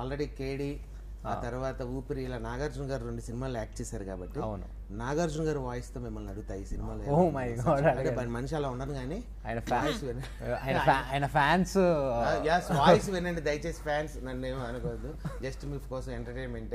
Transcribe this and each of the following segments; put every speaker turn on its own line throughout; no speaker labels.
Already కేడి ఆ తర్వాత ఊపిరి ఇలా నాగార్జున గారు రెండు సినిమాలు యాక్ట్ చేశారు కాబట్టి
అవును.
నాగార్జున గారు వాయిస్ తో మిమ్మల్ని అడుగుతా ఈ సినిమాలో
Oh my God,
అంటే మన మనిషి అలా ఉండదు కానీ
ఆయన ఫ్యా-
వాయిస్ వినండి
ఆయన ఫ్యా- ఆయన ఫ్యాన్స్
యాస్ వాయిస్ వినండి దయచేసి ఫ్యాన్స్ నన్ను ఏమో అనుకోవద్దు జస్ట్ మీ కోసం ఎంటర్టైన్మెంటే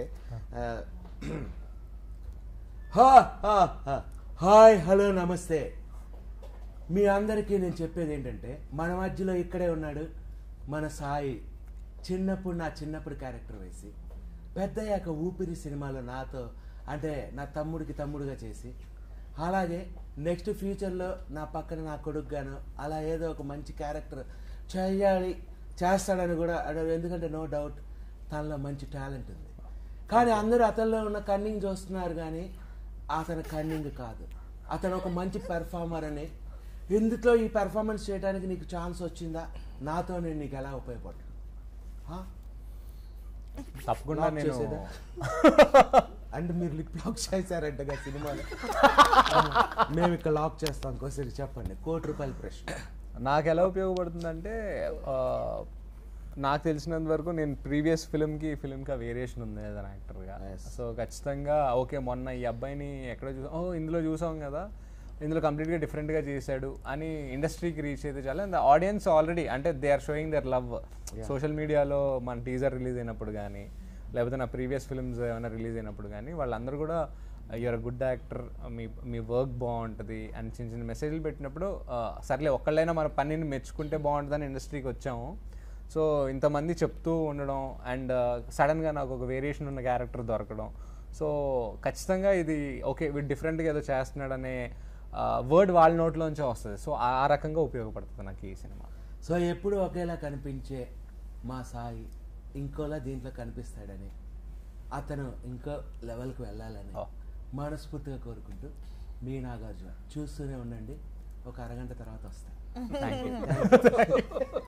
హాయ్ హలో నమస్తే మీ అందరికీ నేను చెప్పేది ఏంటంటే మన మధ్యలో ఇక్కడే ఉన్నాడు మన సాయి చిన్నప్పుడు నా చిన్నప్పుడు క్యారెక్టర్ వేసి పెద్దయ్యాక ఊపిరి సినిమాలో నాతో అంటే నా తమ్ముడికి తమ్ముడుగా చేసి అలాగే నెక్స్ట్ ఫ్యూచర్లో నా పక్కన నా కొడుకుగాను అలా ఏదో ఒక మంచి క్యారెక్టర్ చేయాలి చేస్తాడని కూడా అడ- ఎందుకంటే నో డౌట్ తనలో మంచి టాలెంట్ ఉంది కానీ అందరూ అతనిలో ఉన్న కన్నింగ్ చూస్తున్నారు కానీ అతని కన్నింగ్ కాదు అతను ఒక మంచి పెర్ఫార్మర్ అని ఇందులో ఈ పెర్ఫార్మెన్స్ చేయడానికి నీకు ఛాన్స్ వచ్చిందా నాతో నేను నీకు ఎలా ఉపయోగపడ్డాను హా?
తప్పకుండా
Lock
నేను
చేసేదా? అంటే మీరు లిప్ లాక్ చేశారంటగా సినిమాలో మేము ఇక్కడ లాక్ చేస్తాం ఇంకోసారి చెప్పండి కోటి రూపాయల ప్రశ్న
నాకు ఎలా ఉపయోగపడుతుందంటే ఆ, నాకు తెలిసినంత వరకు నేను ప్రీవియస్ ఫిల్మ్కి ఫిల్మ్కి ఆ వేరియేషన్ ఉంది యాజ్ అన్ యాక్టర్గా
Yes.
సో ఖచ్చితంగా ఓకే మొన్న ఈ అబ్బాయిని ఎక్కడో చూసాం ఓ ఇందులో చూసాం కదా ఇందులో కంప్లీట్గా డిఫరెంట్గా చేశాడు అని ఇండస్ట్రీకి రీచ్ అయితే చాలా అండ్ ఆడియన్స్ ఆల్రెడీ అంటే they are showing their love social మీడియాలో మన టీజర్ రిలీజ్ అయినప్పుడు కానీ లేకపోతే నా ప్రీవియస్ ఫిల్మ్స్ ఏమైనా రిలీజ్ అయినప్పుడు కానీ వాళ్ళందరూ కూడా యూఆర్ గుడ్ యాక్టర్ మీ మీ వర్క్ బాగుంటుంది అని చిన్న చిన్న మెసేజ్లు పెట్టినప్పుడు ఆ, సర్లే ఒక్కళ్ళైనా మన పనిని మెచ్చుకుంటే బాగుంటుందని ఇండస్ట్రీకి వచ్చాము సో ఇంతమంది చెప్తూ ఉండడం అండ్ సడన్గా నాకు ఒక వేరియేషన్ ఉన్న క్యారెక్టర్ దొరకడం సో ఖచ్చితంగా ఇది ఓకే వీడు డిఫరెంట్గా ఏదో చేస్తున్నాడనే వర్డ్ వాళ్ళ నోట్లోంచే వస్తుంది సో ఆ ఆ రకంగా ఉపయోగపడుతుంది నాకు ఈ సినిమా
సో ఎప్పుడు ఒకేలా కనిపించే మా సాయి ఇంకోలా దీంట్లో కనిపిస్తాడని అతను ఇంకో లెవెల్కి వెళ్ళాలని
Oh.
మనస్ఫూర్తిగా కోరుకుంటూ మీ నాగార్జున చూస్తూనే ఉండండి ఒక అరగంట తర్వాత వస్తాను
థ్యాంక్ యూ